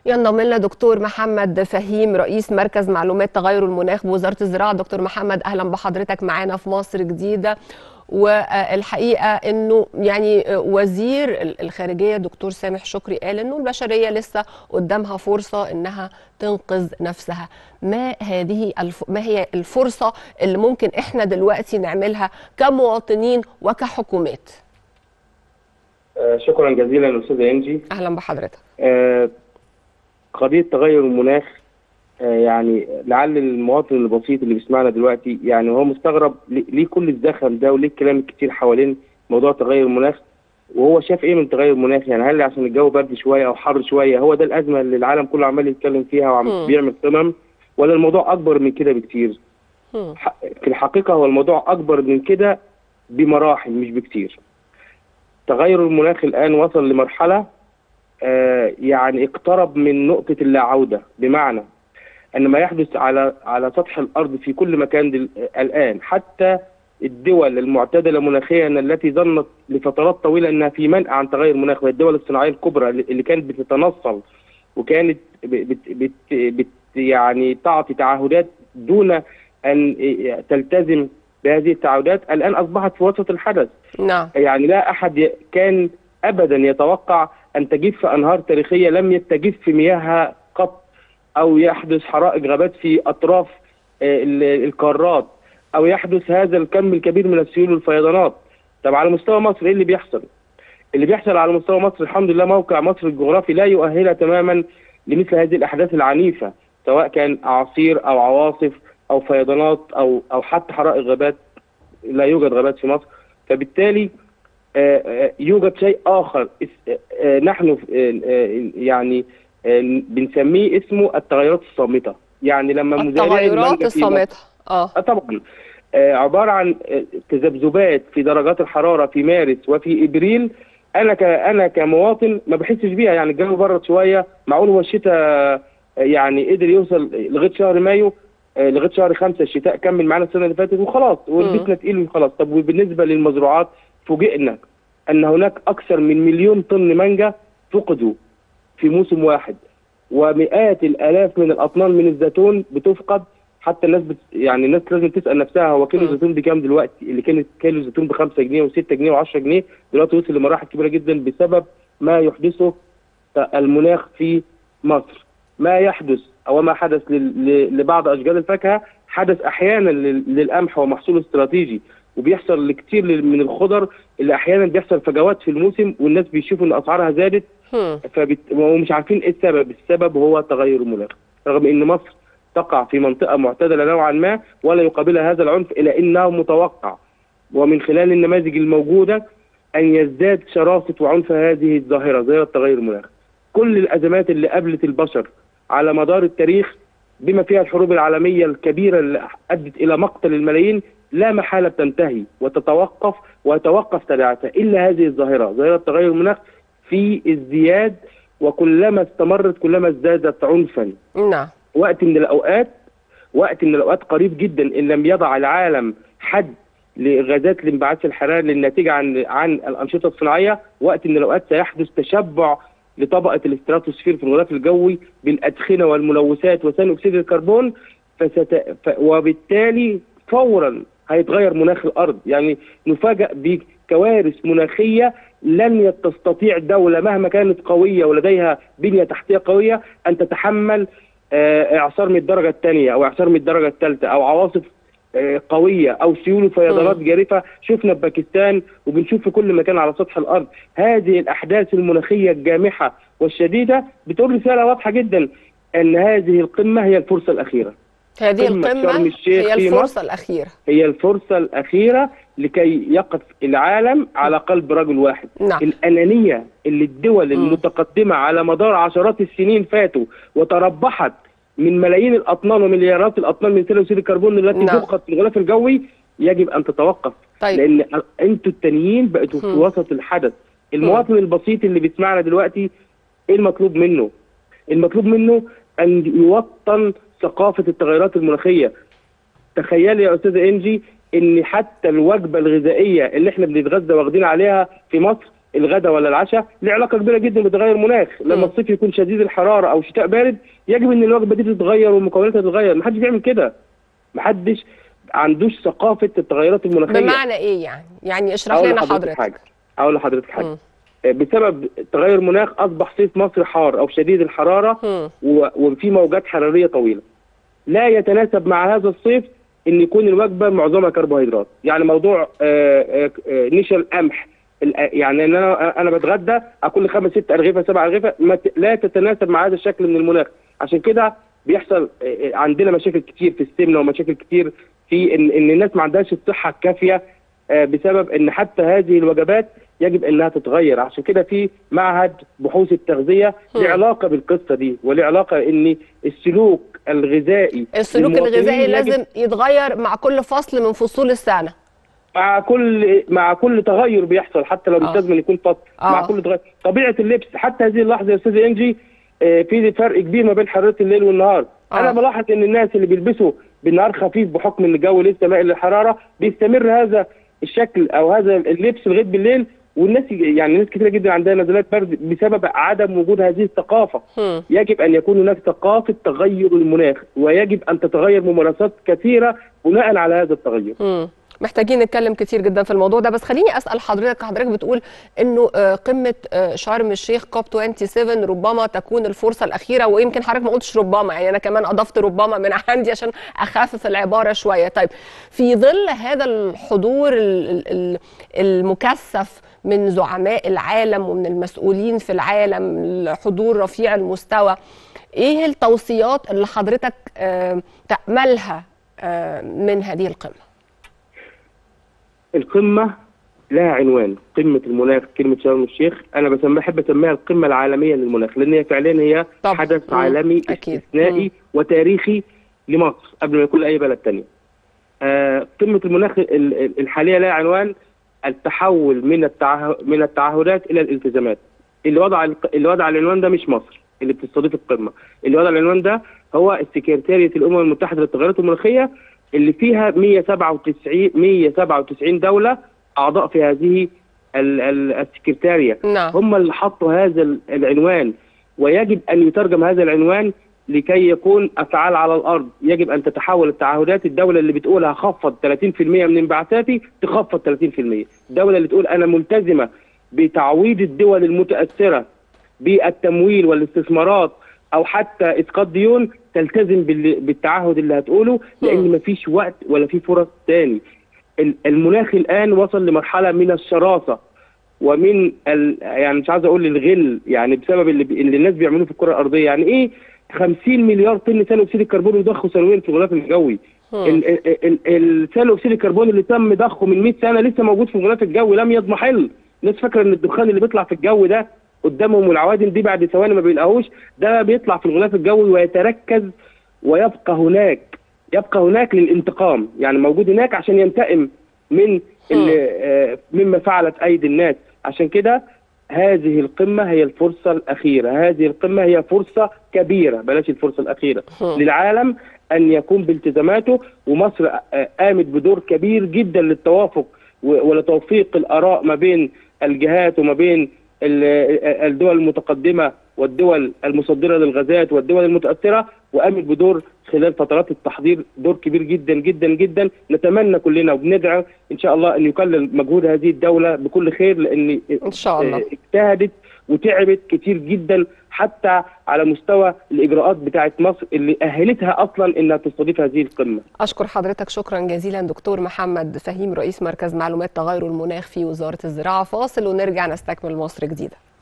ينضم لنا دكتور محمد فهيم رئيس مركز معلومات تغير المناخ بوزاره الزراعه دكتور محمد اهلا بحضرتك معانا في مصر جديده والحقيقه انه يعني وزير الخارجيه دكتور سامح شكري قال انه البشريه لسه قدامها فرصه انها تنقذ نفسها ما هذه الف... ما هي الفرصه اللي ممكن احنا دلوقتي نعملها كمواطنين وكحكومات آه شكرا جزيلا استاذه انجي اهلا بحضرتك آه قضيه تغير المناخ آه يعني لعل المواطن البسيط اللي بيسمعنا دلوقتي يعني هو مستغرب ليه كل الزخم ده وليه الكلام الكتير حوالين موضوع تغير المناخ وهو شاف ايه من تغير المناخ يعني هل عشان الجو برد شويه او حر شويه هو ده الازمه اللي العالم كله عمال يتكلم فيها وعم بيعمل قمم ولا الموضوع اكبر من كده بكتير في الحقيقه هو الموضوع اكبر من كده بمراحل مش بكتير تغير المناخ الان وصل لمرحله آه يعني اقترب من نقطه اللا عوده بمعنى ان ما يحدث على على سطح الارض في كل مكان الان حتى الدول المعتدله مناخيا التي ظنت لفترات طويله انها في منأى عن تغير المناخ وهي الدول الصناعيه الكبرى اللي كانت بتتنصل وكانت بت بت بت يعني تعطي تعهدات دون ان تلتزم بهذه التعهدات الان اصبحت في وسط الحدث نعم يعني لا احد كان ابدا يتوقع ان تجف انهار تاريخيه لم يستجف مياهها قط او يحدث حرائق غابات في اطراف القارات او يحدث هذا الكم الكبير من السيول والفيضانات طب على مستوى مصر ايه اللي بيحصل اللي بيحصل على مستوى مصر الحمد لله موقع مصر الجغرافي لا يؤهلها تماما لمثل هذه الاحداث العنيفه سواء كان اعاصير او عواصف او فيضانات او او حتى حرائق غابات لا يوجد غابات في مصر فبالتالي يوجد شيء اخر نحن يعني بنسميه اسمه التغيرات الصامته يعني لما التغيرات الصامته اه طبعا آه عباره عن تذبذبات في درجات الحراره في مارس وفي ابريل انا ك انا كمواطن ما بحسش بيها يعني الجو برد شويه معقول هو الشتاء يعني قدر يوصل لغايه شهر مايو آه لغايه شهر خمسة الشتاء كمل معانا السنه اللي فاتت وخلاص ولبسنا تقيل وخلاص طب وبالنسبه للمزروعات فوجئنا ان هناك اكثر من مليون طن مانجا فقدوا في موسم واحد ومئات الالاف من الاطنان من الزيتون بتفقد حتى الناس بت... يعني الناس لازم تسال نفسها هو كيلو الزيتون بكام دلوقتي اللي كانت كيلو الزيتون ب 5 جنيه و6 جنيه و10 جنيه دلوقتي وصل لمراحل كبيره جدا بسبب ما يحدثه المناخ في مصر ما يحدث او ما حدث لل... لبعض اشجار الفاكهه حدث احيانا لل... للقمح ومحصول استراتيجي وبيحصل لكثير من الخضر اللي احيانا بيحصل فجوات في الموسم والناس بيشوفوا ان اسعارها زادت فبت... ومش عارفين ايه السبب السبب هو تغير المناخ رغم ان مصر تقع في منطقة معتدلة نوعا ما ولا يقابلها هذا العنف إلا إنه متوقع ومن خلال النماذج الموجودة أن يزداد شراسة وعنف هذه الظاهرة ظاهرة تغير المناخ كل الأزمات اللي قابلت البشر على مدار التاريخ بما فيها الحروب العالمية الكبيرة اللي أدت إلى مقتل الملايين لا محالة تنتهي وتتوقف ويتوقف تبعاتها إلا هذه الظاهرة ظاهرة تغير المناخ في ازدياد وكلما استمرت كلما ازدادت عنفا نعم وقت من الاوقات وقت من الاوقات قريب جدا ان لم يضع العالم حد لغازات الانبعاث الحراري الناتجه عن عن الانشطه الصناعيه وقت من الاوقات سيحدث تشبع لطبقه الاستراتوسفير في الغلاف الجوي بالادخنه والملوثات وثاني اكسيد الكربون فست... ف... وبالتالي فورا هيتغير مناخ الارض يعني نفاجأ بكوارث مناخيه لن تستطيع دوله مهما كانت قويه ولديها بنيه تحتيه قويه ان تتحمل اعصار من الدرجه الثانيه او اعصار من الدرجه الثالثه او عواصف قويه او سيول وفيضانات جارفه شفنا في باكستان وبنشوف في كل مكان على سطح الارض هذه الاحداث المناخيه الجامحه والشديده بتقول رساله واضحه جدا ان هذه القمه هي الفرصه الاخيره هذه القمه هي الفرصه الاخيره هي الفرصه الاخيره لكي يقف العالم على قلب رجل واحد نعم. الانانيه اللي الدول المتقدمه على مدار عشرات السنين فاتوا وتربحت من ملايين الاطنان ومليارات الاطنان من ثاني اكسيد الكربون التي نعم. تفقد في الغلاف الجوي يجب ان تتوقف طيب. لان انتوا التانيين بقيتوا في وسط الحدث المواطن البسيط اللي بيسمعنا دلوقتي ايه المطلوب منه المطلوب منه ان يوطن ثقافه التغيرات المناخيه تخيلي يا استاذه انجي ان حتى الوجبه الغذائيه اللي احنا بنتغذى واخدين عليها في مصر الغداء ولا العشاء له علاقه كبيره جدا بتغير المناخ لما مم. الصيف يكون شديد الحراره او شتاء بارد يجب ان الوجبه دي تتغير ومكوناتها تتغير محدش بيعمل كده محدش عندوش ثقافه التغيرات المناخيه بمعنى ايه يعني يعني اشرح أقول لنا لحضرتك حضرتك حاجه اقول لحضرتك حاجه مم. بسبب تغير المناخ اصبح صيف مصر حار او شديد الحراره مم. و- وفي موجات حراريه طويله لا يتناسب مع هذا الصيف ان يكون الوجبه معظمها كربوهيدرات يعني موضوع آه، آه، آه، نشا القمح ال- يعني ان انا انا بتغدى اكل لي خمس ست ارغفه سبع ارغفه ما ت- لا تتناسب مع هذا الشكل من المناخ عشان كده بيحصل آه، آه، عندنا مشاكل كتير في السمنه ومشاكل كتير في ان ان الناس ما عندهاش الصحه الكافيه آه، بسبب ان حتى هذه الوجبات يجب انها تتغير عشان كده في معهد بحوث التغذيه مم. له علاقه بالقصه دي وله علاقه ان السلوك الغذائي السلوك للمواطنين الغذائي يجب لازم يتغير مع كل فصل من فصول السنه مع كل مع كل تغير بيحصل حتى لو مش آه. لازم يكون فصل آه. مع كل تغير طبيعه اللبس حتى هذه اللحظه يا استاذ انجي آه، في فرق كبير ما بين حراره الليل والنهار آه. انا بلاحظ ان الناس اللي بيلبسوا بالنهار خفيف بحكم ان الجو لسه مائل للحراره بيستمر هذا الشكل او هذا اللبس لغايه بالليل والناس يعني ناس كتيره جدا عندها نزلات برد بسبب عدم وجود هذه الثقافه مم. يجب ان يكون هناك ثقافه تغير المناخ ويجب ان تتغير ممارسات كثيره بناء على هذا التغير مم. محتاجين نتكلم كتير جدا في الموضوع ده بس خليني اسال حضرتك حضرتك بتقول انه آه، قمه آه، شرم الشيخ كوب 27 ربما تكون الفرصه الاخيره ويمكن حضرتك ما قلتش ربما يعني انا كمان اضفت ربما من عندي عشان اخفف العباره شويه طيب في ظل هذا الحضور ال- ال- ال- المكثف من زعماء العالم ومن المسؤولين في العالم الحضور رفيع المستوى ايه التوصيات اللي حضرتك آه، تأملها آه، من هذه القمه القمة لها عنوان قمة المناخ كلمة شرم الشيخ أنا بسميها بحب أسميها القمة العالمية للمناخ لأن هي فعليا هي طب. حدث مم. عالمي أكيد. استثنائي مم. وتاريخي لمصر قبل ما يكون لأي بلد تانية آه قمة المناخ ال- ال- الحالية لها عنوان التحول من التعه... من التعهدات إلى الالتزامات اللي وضع الق- اللي وضع العنوان ده مش مصر اللي بتستضيف القمة اللي وضع العنوان ده هو السكرتارية الأمم المتحدة للتغيرات المناخية اللي فيها 197 197 دولة أعضاء في هذه ال- ال- السكرتارية نعم هم اللي حطوا هذا ال- العنوان ويجب أن يترجم هذا العنوان لكي يكون أفعال على الأرض يجب أن تتحول التعهدات الدولة اللي بتقول هخفض 30% من انبعاثاتي تخفض 30% الدولة اللي تقول أنا ملتزمة بتعويض الدول المتأثرة بالتمويل والاستثمارات أو حتى إسقاط ديون تلتزم بال- بالتعهد اللي هتقوله لأن مفيش وقت ولا في فرص تاني ال- المناخ الآن وصل لمرحلة من الشراسة ومن ال... يعني مش عايز اقول الغل يعني بسبب اللي, بي... اللي الناس بيعملوه في الكره الارضيه يعني ايه 50 مليار طن ثاني اكسيد الكربون يضخوا سنويا في الغلاف الجوي ال- ال- ال- ال- ثاني اكسيد الكربون اللي تم ضخه من 100 سنه لسه موجود في الغلاف الجوي لم يضمحل الناس فاكره ان الدخان اللي بيطلع في الجو ده قدامهم والعوادم دي بعد ثواني ما بيلاقوش ده بيطلع في الغلاف الجوي ويتركز ويبقى هناك يبقى هناك للانتقام يعني موجود هناك عشان ينتقم من اللي آه، مما فعلت ايدي الناس عشان كده هذه القمة هي الفرصة الأخيرة هذه القمة هي فرصة كبيرة بلاش الفرصة الأخيرة هم. للعالم أن يكون بالتزاماته ومصر آه، قامت بدور كبير جدا للتوافق و- ولتوفيق الآراء ما بين الجهات وما بين ال- آه، الدول المتقدمة والدول المصدرة للغازات والدول المتأثرة وقامت بدور خلال فترات التحضير دور كبير جدا جدا جدا نتمنى كلنا وبندعو ان شاء الله ان يكلل مجهود هذه الدوله بكل خير لان ان شاء الله آه، اجتهدت وتعبت كتير جدا حتى على مستوى الاجراءات بتاعه مصر اللي اهلتها اصلا انها تستضيف هذه القمه اشكر حضرتك شكرا جزيلا دكتور محمد فهيم رئيس مركز معلومات تغير المناخ في وزاره الزراعه فاصل ونرجع نستكمل مصر جديده